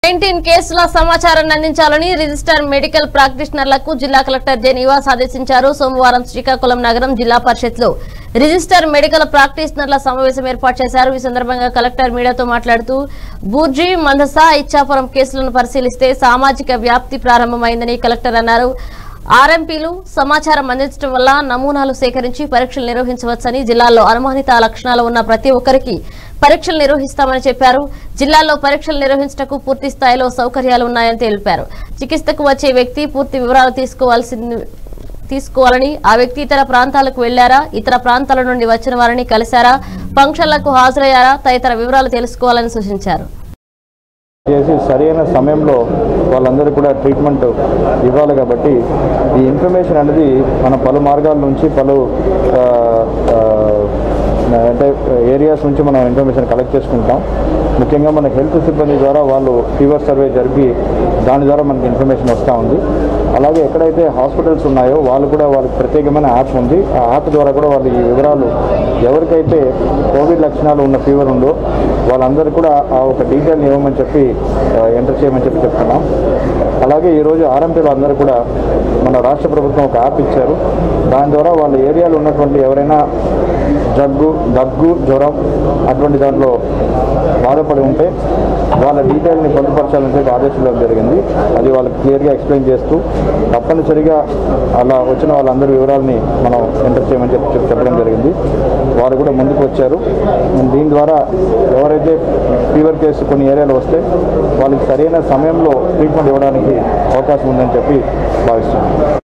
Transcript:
nineteen కేసుల సమాచారాన్ని అందించాలని రిజిస్టర్ మెడికల్ ప్రాక్టీషనర్లకు జిల్లా కలెక్టర్ జె నివాస్ ఆదేశించారు సోమవారం శ్రీకాకుళం నగరం జిల్లా పరిషత్ లో రిజిస్టర్ మెడికల్ ప్రాక్టీషనర్ల సమావేశం ఏర్పాటు చేశారు ఈ సందర్భంగా కలెక్టర్ మీడియాతో మాట్లాడుతూ బూర్జీ మందస ఇచ్చాపురం కేసులను పరిశీలిస్తే సామాజిక వ్యాప్తి ప్రారంభమైందని కలెక్టర్ అన్నారు ఆర్ఎంపీలు సమాచారం అందించడం వల్ల నమూనాలు సేకరించి పరీక్షలు నిర్వహించవచ్చని జిల్లాలో అనుమానిత లక్షణాలు ఉన్న ప్రతి ఒక్కరికి పరీక్షలు నిర్వహిస్తామని చెప్పారు జిల్లాలో పరీక్షలు నిర్వహించటకు పూర్తి స్థాయిలో సౌకర్యాలు ఉన్నాయని తెలిపారు చికిత్సకు వచ్చే వ్యక్తి పూర్తి వివరాలు తీసుకోవాల్సింది తీసుకోవాలని ఆ వ్యక్తి ఇతర ప్రాంతాలకు వెళ్లారా ఇతర ప్రాంతాల నుండి వచ్చిన వారిని కలిశారా ఫంక్షన్లకు హాజరయ్యారా తదితర వివరాలు తెలుసుకోవాలని సూచించారు చేసి సరైన సమయంలో వాళ్ళందరూ కూడా ట్రీట్మెంట్ ఇవ్వాలి కాబట్టి ఈ ఇన్ఫర్మేషన్ అనేది మన పలు మార్గాల నుంచి పలు ఆ, ఆ, అంటే ఏరియాస్ నుంచి మనం ఇన్ఫర్మేషన్ కలెక్ట్ చేసుకుంటాం ముఖ్యంగా మన హెల్త్ సిబ్బంది ద్వారా వాళ్ళు ఫీవర్ సర్వే జరిపి దాని ద్వారా మనకి ఇన్ఫర్మేషన్ వస్తూ ఉంది అలాగే ఎక్కడైతే హాస్పిటల్స్ ఉన్నాయో వాళ్ళు కూడా వాళ్ళకి ప్రత్యేకమైన యాప్ ఉంది ఆ యాప్ ద్వారా కూడా వాళ్ళు ఈ వివరాలు ఎవరికైతే కోవిడ్ లక్షణాలు ఉన్న ఫీవర్ ఉందో వాళ్ళందరూ కూడా ఆ ఒక డీటెయిల్ ఇవ్వమని చెప్పి ఎంటర్ చేయమని చెప్పి చెప్తున్నాం అలాగే ఈరోజు ఆర్ఎంపీలు అందరూ కూడా మన రాష్ట్ర ప్రభుత్వం ఒక యాప్ ఇచ్చారు దాని ద్వారా వాళ్ళ ఏరియాలో ఉన్నటువంటి ఎవరైనా జగ్గు దగ్గు జ్వరం అటువంటి దాంట్లో బాధపడి ఉంటే వాళ్ళ డీటెయిల్ని పొందుపరచాలని చెప్పి ఆదేశించడం జరిగింది అది వాళ్ళకి క్లియర్గా ఎక్స్ప్లెయిన్ చేస్తూ తప్పనిసరిగా అలా వచ్చిన వాళ్ళందరి వివరాలని మనం ఎంటర్ చేయమని చెప్పి చెప్పి చెప్పడం జరిగింది వారు కూడా ముందుకు వచ్చారు దీని ద్వారా ఎవరైతే ఫీవర్ కేసు కొన్ని ఏరియాలో వస్తే వాళ్ళకి సరైన సమయంలో ట్రీట్మెంట్ ఇవ్వడానికి అవకాశం ఉందని చెప్పి భావిస్తున్నాను